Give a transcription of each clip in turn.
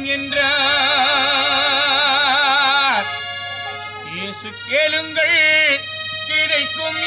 என்றார் இயேசு கேளுங்கள் கிடைக்கும்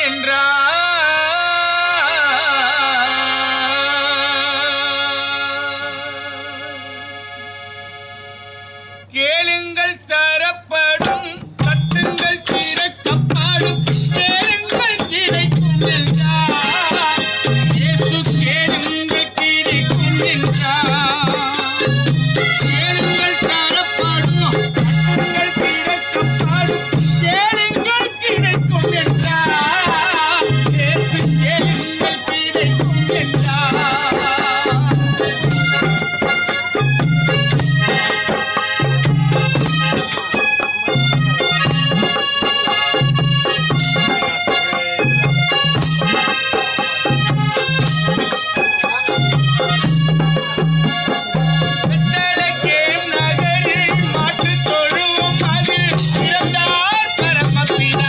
என்றார் கேளுங்கள் தரப்படும் கட்டுங்கள் திறக்கப்படும் கேளுங்கள் கிடைக்கும் என்றார் இயேசு கேளுங்கள் கிடைக்கும் என்றார் கேளுங்கள் தரப்படும் கட்டுங்கள் திறக்கப்படும் கேளுங்கள் கிடைக்கும் என்றார் இயேசு கேளுங்கள் கிடைக்கும் என்றார் பெத்தலகேம் நகரில் மாட்டுத் தொழுவம் அதில் பிறந்தார் பரமபிதா.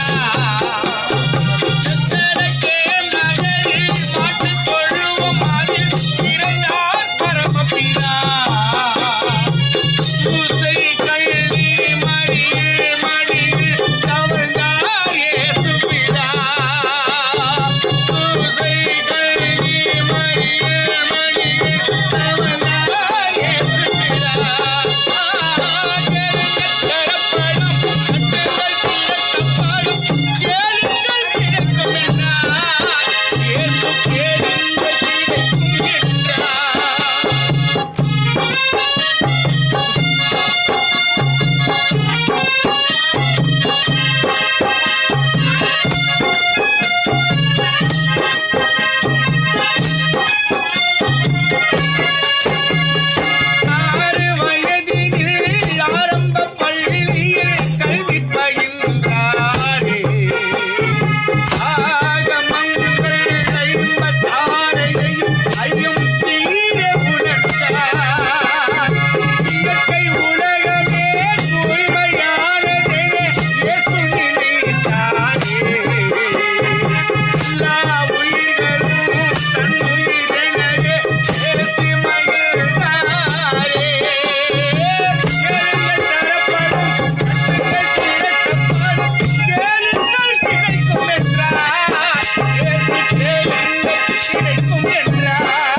பெத்தலகேம் நகரில் மாட்டுத் தொழுவம் அதில் பிறந்தார் பரமபிதா. சூசை கள்ளி மறியில் மடியில் தவழ்ந்தார் இயேசுபிதா. சூசை கள்ளி மறியில் மடியில் தவழ்ந்தார் இயேசுபிதா. கேளுங்கள் தரப்படும், கட்டுங்கள் திறக்கப்படும், கேளுங்கள் கிடைக்கும் என்றார். இயேசு கேளுங்கள் கிடைக்கும் என்றார். ஆறு வயதினில் ஆரம்ப பள்ளியில் கல்வி பயின்றாரே ஆகமங்கள் ஐம்பத்தாறையும் ஐயும் தீர உணர்ந்தார் இயற்கை உலகமே தூய்மையானதென இயேசு நினைத்தாரே எல்லா உயிர்களும் தன் உயிரெனவே பேசி மகிழ்ந்தாரே. கேளுங்கள் தரப்படும், கட்டுங்கள் திறக்கப்படும், கேளுங்கள் கிடைக்கும் என்றார். இயேசு கேளுங்கள் கிடைக்கும் என்றார்.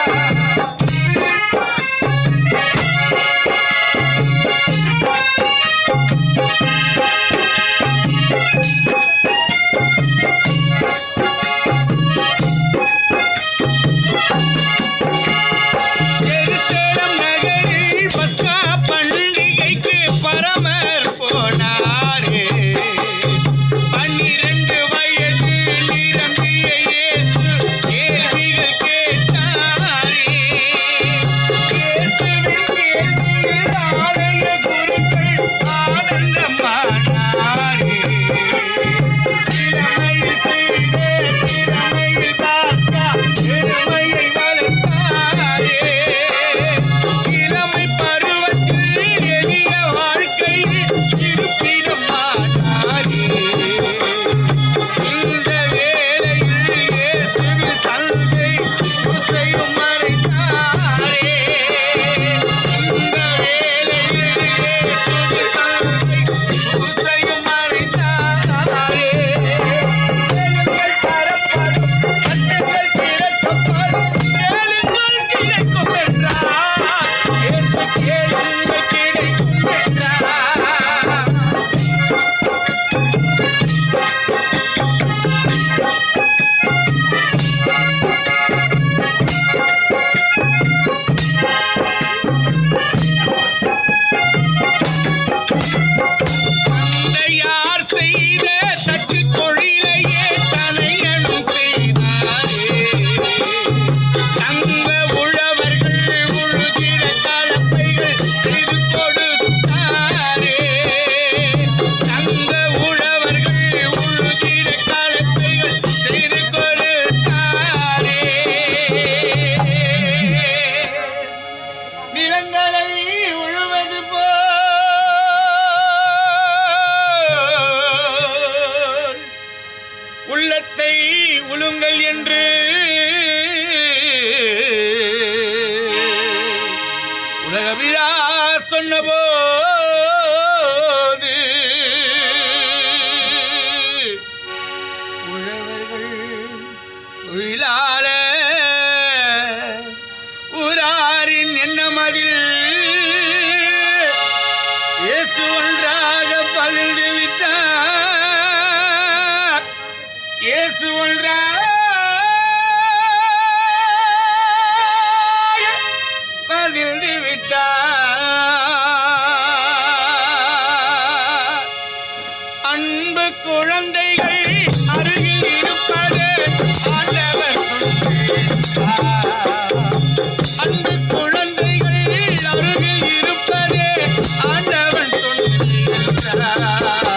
ஜெருசலேம் நகரில் பஸ்கா பண்டிகைக்கு பரமர் போனாரே பன்னிரண்டு வயது நிரம்பிய இயேசு கேள்விகள் கேட்டாரே இயேசுவின் கேள்வியில் ஆலய குருக்கள் ஆனந்தமானாரே திறமையில் செய்தே திறமையில் பாஸ்கா திறமையை வளர்த்தாரே இளமை பருவத்தில் எளிய வாழ்க்கையில் இருப்பிடமானாரே இந்த வேளையில் இயேசுவின் தந்தை யோசேயும் மறைந்தாரே இந்த வேளையில் இயேசுவின் தந்தை யோசேயும் மறைந்தாரே கேளுங்கள் தரப்படும் கட்டுங்கள் திறக்கப்படும் கேளுங்கள் கிடைக்கும் என்றார் இயேசு கேளுங்கள் கிடைக்கும் என்றார் தந்தையார் செய்த சற்று தொழிலையே தனையனும் செய்தாரே தங்க உழவர்கள் உழுகிற கலப்பைகள் செய்து கொடுத்தாரே தங்க உழவர்கள் உழுகிற கலப்பைகள் செய்து கொடுத்தாரே நிலங்களை உழுவது போல் உள்ளத்தை உழுங்கள் என்று உலகவிழா சொன்னபோது உழவர்கள் உயிலாள ஊராரின் எண்ணமதில் இயேசு ஒன்றாக பகிர்ந்து விட்டார் இயேசு ஒன்றாக பகிர்ந்து விட்டார் அன்பு குழந்தைகள் அருகில் இருப்பது ஆண்டவர் சொல்கிறார். அன்பு குழந்தைகள் அருகில் இருப்பதே ஆண்டவன் சொல்கிறார்